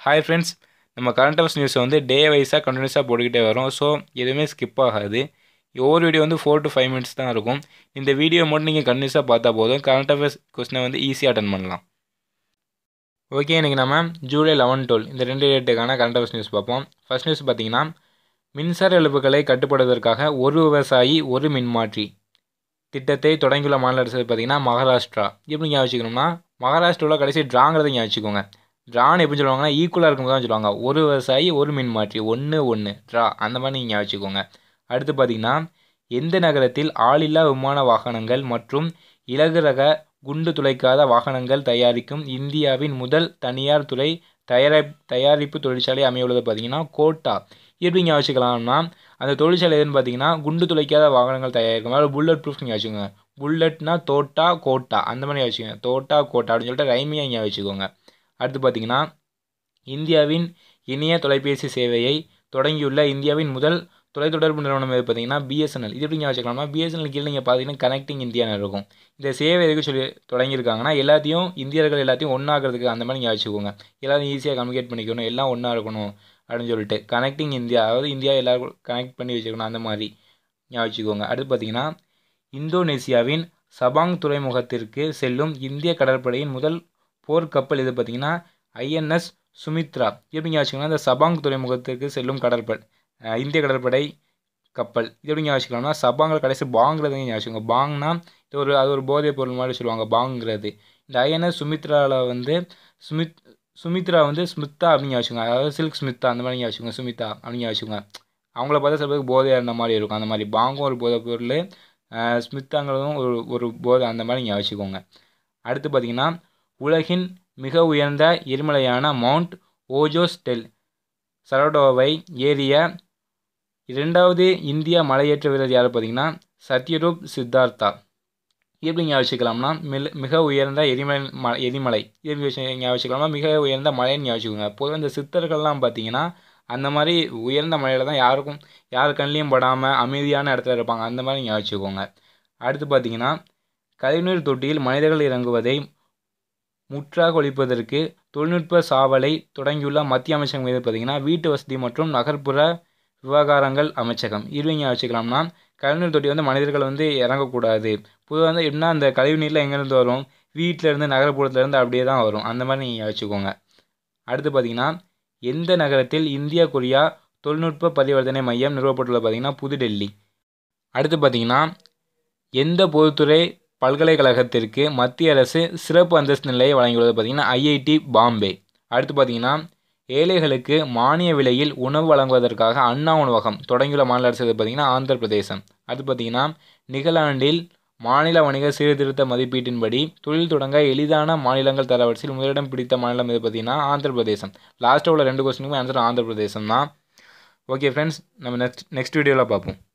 hi friends நம்ம current affairs நியூஸை வந்து டே வைஸாக கண்டினியூஸாக போட்டுக்கிட்டே வரோம் ஸோ எதுவுமே ஸ்கிப் ஆகாது ஒவ்வொரு வீடியோ வந்து ஃபோர் டு ஃபைவ் மினிட்ஸ் தான் இருக்கும் இந்த வீடியோ மட்டும் நீங்கள் கண்டினியூஸாக பார்த்தா போதும் கரண்ட் அஃபேர்ஸ் கொஸ்டினை வந்து ஈஸியாக அட்டன் பண்ணலாம் ஓகே இன்றைக்கி நம்ம ஜூலை லெவன் டுவெல் இந்த ரெண்டு டேட்டுக்கான கரண்ட் அஃபேர்ஸ் நியூஸ் பார்ப்போம் ஃபர்ஸ்ட் நியூஸ் பார்த்தீங்கன்னா மின்சார இழப்புகளை கட்டுப்படுவதற்காக ஒரு விவசாயி ஒரு மின்மாற்றி திட்டத்தை தொடங்கியுள்ள மாநில அரசு பார்த்தீங்கன்னா மகாராஷ்டிரா எப்படி ஞாபகம் வச்சுக்கணும்னா மகாராஷ்டிராவில் கடைசி ட்ராங்கிறத ஞாபகம் வச்சுக்கோங்க ட்ரான்னு எப்படி சொல்லுவாங்கன்னா ஈக்குவலாக இருக்கும்போது தான் சொல்லுவாங்க ஒரு விவசாயி ஒரு மின்மாற்றி ஒன்று ஒன்று ட்ரா அந்த மாதிரி நீங்கள் ஞாபகம் வச்சுக்கோங்க அடுத்து பார்த்தீங்கன்னா எந்த நகரத்தில் ஆளில்லா விமான வாகனங்கள் மற்றும் இலகு ரக குண்டு துளைக்காத வாகனங்கள் தயாரிக்கும் இந்தியாவின் முதல் தனியார் துறை தயாரி தயாரிப்பு தொழிற்சாலை அமையுள்ளது பார்த்தீங்கன்னா கோட்டா எப்படி ஞாபகம் வச்சுக்கலாம்னா அந்த தொழிற்சாலை எதுன்னு பார்த்தீங்கன்னா குண்டு துளைக்காத வாகனங்கள் தயாரிக்கும் அதாவது புல்லட் ப்ரூஃப் ஞாபகம் வச்சுக்கோங்க புல்லட்னா தோட்டா கோட்டா அந்த மாதிரி வச்சுக்கோங்க தோட்டா கோட்டா அப்படின்னு சொல்லிட்டு ரைமியாக ஞாபகம் வச்சுக்கோங்க அடுத்து பார்த்தீங்கன்னா இந்தியாவின் இணைய தொலைபேசி சேவையை தொடங்கியுள்ள இந்தியாவின் முதல் தொலைத்தொடர்பு நிறுவனம் எது பார்த்தீங்கன்னா பிஎஸ்என்எல் இது எப்படி ஞாபகம் வச்சுக்கலாம்னா பிஎஸ்என்எல் கீழே நீங்கள் பார்த்தீங்கன்னா கனெக்டிங் இந்தியான்னு இருக்கும் இந்த சேவை எதுக்கு சொல்லி தொடங்கியிருக்காங்கன்னா எல்லாத்தையும் இந்தியர்கள் எல்லாத்தையும் ஒன்றாகிறதுக்கு அந்த மாதிரி ஞாபகம் வச்சுக்கோங்க எல்லாரும் ஈஸியாக கம்யூனிகேட் பண்ணிக்கணும் எல்லாம் ஒன்றா இருக்கணும் அப்படின்னு சொல்லிட்டு கனெக்டிங் இந்தியா அதாவது இந்தியா எல்லாரும் கனெக்ட் பண்ணி வச்சுக்கணும் அந்த மாதிரி ஞாபகம் வச்சுக்கோங்க அடுத்து பார்த்தீங்கன்னா இந்தோனேசியாவின் சபாங் துறைமுகத்திற்கு செல்லும் இந்திய கடற்படையின் முதல் போர்க்கப்பல் இது பார்த்தீங்கன்னா ஐஎன்எஸ் சுமித்ரா எப்படி ஞாபகம் வச்சுக்கோங்கன்னா இந்த சபாங் துறைமுகத்திற்கு செல்லும் கடற்படை இந்திய கடற்படை கப்பல் இது எப்படி ஞாபகம் வச்சுக்கலாம்னா சபாங்கில் கடைசி பாங்கிறது ஞாபகம் வச்சுக்கோங்க பாங்னா இது ஒரு அது ஒரு போதைப் பொருள் மாதிரி சொல்லுவாங்க பாங்கிறது இந்த ஐஎன்எஸ் சுமித்ராவில் வந்து சுமித் சுமித்ரா வந்து ஸ்மித்தா அப்படின்னு வச்சுக்கோங்க அதாவது சில்க் ஸ்மித்தா அந்த மாதிரி வச்சுக்கோங்க சுமிதா அப்படின்னு வச்சுக்கோங்க அவங்கள பார்த்தா சில பேருக்கு போதையாக இருந்த மாதிரி இருக்கும் அந்த மாதிரி பாங்கும் ஒரு போதை பொருள் ஸ்மித்தாங்கிறதும் ஒரு ஒரு போதை அந்த மாதிரி நீங்கள் வச்சுக்கோங்க அடுத்து பார்த்தீங்கன்னா உலகின் மிக உயர்ந்த எரிமலையான மவுண்ட் ஓஜோஸ்டெல் சரடோவை ஏறிய இரண்டாவது இந்திய மலையேற்ற வீரர் யார் பார்த்தீங்கன்னா சத்யரூப் சித்தார்த்தா எப்படி ஞாபகம் வச்சுக்கலாம்னா மில் மிக உயர்ந்த எரிமலை ம எரிமலை எப்படி வச்சு ஞாபகம் வச்சுக்கலாமா மிக உயர்ந்த மலைன்னு ஞாபகம் வச்சுக்கோங்க பொதுவாக இந்த சித்தர்கள்லாம் பார்த்தீங்கன்னா அந்த மாதிரி உயர்ந்த மலையில் தான் யாருக்கும் யார் கண்ணிலையும் படாமல் அமைதியான இடத்துல இருப்பாங்க அந்த மாதிரி ஞாபகம் வச்சுக்கோங்க அடுத்து பார்த்தீங்கன்னா கழிவுநீர் தொட்டியில் மனிதர்கள் இறங்குவதை முற்றாக ஒழிப்பதற்கு தொழில்நுட்ப சாவலை தொடங்கியுள்ள மத்திய அமைச்சகம் மீது பார்த்தீங்கன்னா வீட்டு வசதி மற்றும் நகர்ப்புற விவகாரங்கள் அமைச்சகம் இருவங்க வச்சுக்கலாம்னா கழிவுநீர் தொட்டி வந்து மனிதர்கள் வந்து இறங்கக்கூடாது பொதுவாக வந்து எப்படின்னா அந்த கழிவு நீரில் எங்கேருந்து வரும் வீட்டிலேருந்து நகர்ப்புறத்துலேருந்து அப்படியே தான் வரும் அந்த மாதிரி நீங்கள் வச்சுக்கோங்க அடுத்து பார்த்தீங்கன்னா எந்த நகரத்தில் இந்தியா கொரியா தொழில்நுட்ப பரிவர்த்தனை மையம் நிறுவப்பட்டுள்ளது பார்த்தீங்கன்னா புதுடெல்லி அடுத்து பார்த்தீங்கன்னா எந்த பொதுத்துறை பல்கலைக்கழகத்திற்கு மத்திய அரசு சிறப்பு அந்தஸ்து நிலையை வழங்கியுள்ளது பார்த்தீங்கன்னா ஐஐடி பாம்பே அடுத்து பார்த்தீங்கன்னா ஏழைகளுக்கு மானிய விலையில் உணவு வழங்குவதற்காக அண்ணா உணவகம் தொடங்கியுள்ள மாநில அரசு எது பார்த்தீங்கன்னா ஆந்திர பிரதேசம் அடுத்து பார்த்தீங்கன்னா நிகழாண்டில் மாநில வணிக சீர்திருத்த மதிப்பீட்டின்படி தொழில் தொடங்க எளிதான மாநிலங்கள் தரவரிசையில் முதலிடம் பிடித்த மாநிலம் எது பார்த்தீங்கன்னா ஆந்திர பிரதேசம் லாஸ்ட்டாக உள்ள ரெண்டு கொஸ்டினுக்கும் ஆன்சர் ஆந்திர பிரதேசம் தான் ஓகே ஃப்ரெண்ட்ஸ் நம்ம நெக்ஸ்ட் நெக்ஸ்ட் வீடியோவில் பார்ப்போம்